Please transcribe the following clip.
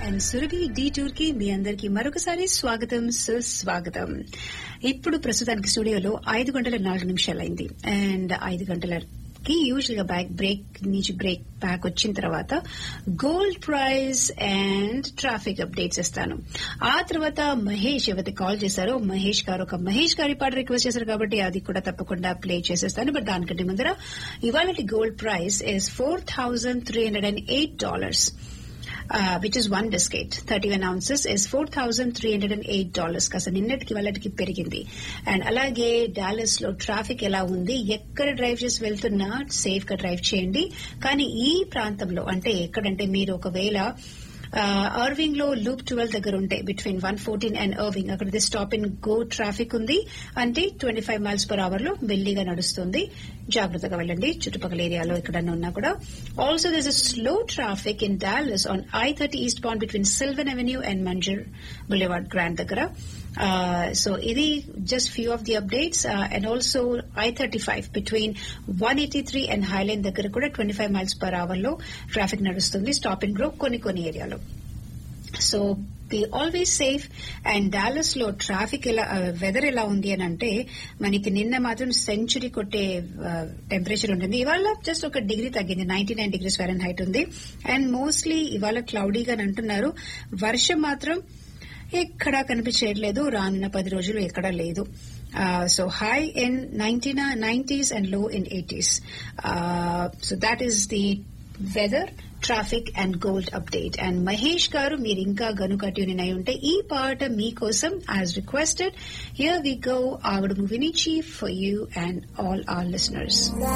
and Surabhi D tour కి మీ అందరికి మరొకసారి స్వాగతం సుస్వాగతం ఇప్పుడు ప్రస్తుతానికి స్టూడియోలో ఐదు గంటల నాలుగు నిమిషాలైంది అండ్ ఐదు గంటలకి యూజువల్ గా బ్యాక్ బ్రేక్ నుంచి బ్రేక్ బ్యాక్ వచ్చిన తర్వాత gold price and traffic updates ఇస్తాను ఆ తర్వాత మహేష్ ఎవరైతే కాల్ చేశారో మహేష్ గారు ఒక మహేష్ గారి పాట రిక్వెస్ట్ చేశారు కాబట్టి అది కూడా తప్పకుండా ప్లే చేసేస్తాను బట్ దానికంటే ముందర ఇవాళ gold price is four thousand three hundred and eight dollars which is one biscuit thirty one ounces is four thousand three hundred and eight dollars కాస్త నిన్నటికి వాళ్ళకి పెరిగింది అండ్ అలాగే డాలస్ లో ట్రాఫిక్ ఎలా ఉంది ఎక్కడ డ్రైవ్ చేసి వెళ్తున్నా సేఫ్ గా డ్రైవ్ చేయండి కానీ ఈ ప్రాంతంలో అంటే ఎక్కడంటే మీరు ఒకవేళ అర్వింగ్ లో లూప్ ట్వెల్వ్ దగ్గర ఉంటే between one fourteen and Irving అక్కడ స్టాప్ ఇన్ గో ట్రాఫిక్ ఉంది అంటే twenty five miles per hour లో మెల్లిగా నడుస్తుంది జాగ్రత్తగా వెళ్ళండి చుట్టుపక్కల ఏరియాలో ఎక్కడన్నా ఉన్నా కూడా also this is slow traffic in Dallas on I thirty east point between Sylvan avenue and Munger boulevard grand దగ్గర సో ఇది just few of the updates and also I thirty five between one eighty three and Highline దగ్గర కూడా twenty five miles per hour లో traffic నడుస్తుంది stop and go కొన్ని కొన్ని ఏరియాలో so be always safe and Dallas లో traffic ఎలా weather ఎలా ఉంది అని అంటే మనకి నిన్న మాత్రం సెంచురీ కొట్టే టెంపరేచర్ ఉంటుంది ఇవాళ జస్ట్ ఒక డిగ్రీ తగ్గింది ninety nine degrees Fahrenheit ఉంది అండ్ మోస్ట్లీ ఇవాళ క్లౌడీగా అంటున్నారు వర్షం మాత్రం ఎక్కడా కనిపించట్లేదు రానున్న పది రోజులు ఎక్కడా లేదు so high in nineteen nineties and low in eighties so that is the weather traffic and gold update and Mahesh garu మీరు ఇంకా గనుక ట్యూన్ అయి ఉంటే ఈ పాట మీకోసం as requested here we go ఆవిడ మూవీ నుంచి for you and all our listeners